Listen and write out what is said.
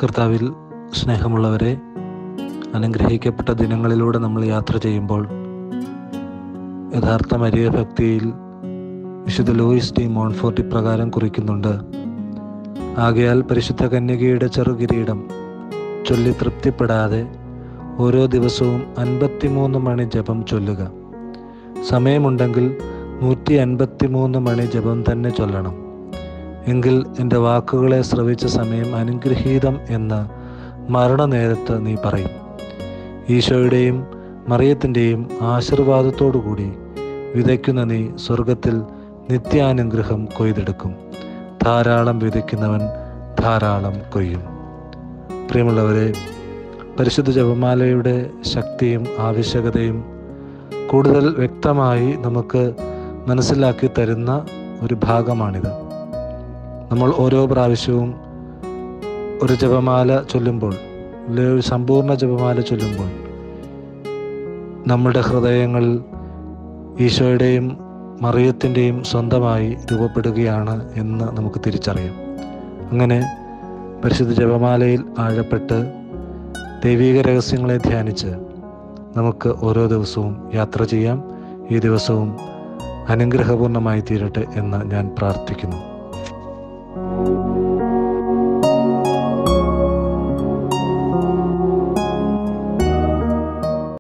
കർത്താവിൽ സ്നേഹമുള്ളവരെ അനുഗ്രഹിക്കപ്പെട്ട ദിനങ്ങളിലൂടെ നമ്മൾ യാത്ര ചെയ്യുമ്പോൾ യഥാർത്ഥ മരിയ ഭക്തിയിൽ വിശുദ്ധ ലൂയിസ് ഡി മോൺഫോർട്ടി പ്രകാരം കുറിക്കുന്നുണ്ട് ആകയാൽ പരിശുദ്ധ കന്യകയുടെ ചെറുകിരീടം ചൊല്ലി തൃപ്തിപ്പെടാതെ ഓരോ ദിവസവും അൻപത്തിമൂന്ന് മണി ജപം ചൊല്ലുക സമയമുണ്ടെങ്കിൽ നൂറ്റി അൻപത്തിമൂന്ന് മണി ജപം തന്നെ ചൊല്ലണം എങ്കിൽ എൻ്റെ വാക്കുകളെ ശ്രവിച്ച സമയം അനുഗ്രഹീതം എന്ന് മരണനേരത്ത് നീ പറയും ഈശോയുടെയും മറിയത്തിൻ്റെയും ആശീർവാദത്തോടുകൂടി വിതയ്ക്കുന്ന നീ സ്വർഗത്തിൽ നിത്യാനുഗ്രഹം കൊയ്തെടുക്കും ധാരാളം വിതയ്ക്കുന്നവൻ ധാരാളം കൊയ്യും പ്രിയമുള്ളവരെ പരിശുദ്ധ ജപമാലയുടെ ശക്തിയും ആവശ്യകതയും കൂടുതൽ വ്യക്തമായി നമുക്ക് മനസ്സിലാക്കി തരുന്ന ഒരു ഭാഗമാണിത് നമ്മൾ ഓരോ പ്രാവശ്യവും ഒരു ജപമാല ചൊല്ലുമ്പോൾ അല്ലെ ഒരു സമ്പൂർണ്ണ ജപമാല ചൊല്ലുമ്പോൾ നമ്മുടെ ഹൃദയങ്ങളിൽ ഈശോയുടെയും മറിയത്തിൻ്റെയും സ്വന്തമായി രൂപപ്പെടുകയാണ് എന്ന് നമുക്ക് തിരിച്ചറിയാം അങ്ങനെ പരിശുദ്ധ ജപമാലയിൽ ആഴപ്പെട്ട് ദൈവിക രഹസ്യങ്ങളെ ധ്യാനിച്ച് നമുക്ക് ഓരോ ദിവസവും യാത്ര ചെയ്യാം ഈ ദിവസവും അനുഗ്രഹപൂർണമായി തീരട്ടെ എന്ന് ഞാൻ പ്രാർത്ഥിക്കുന്നു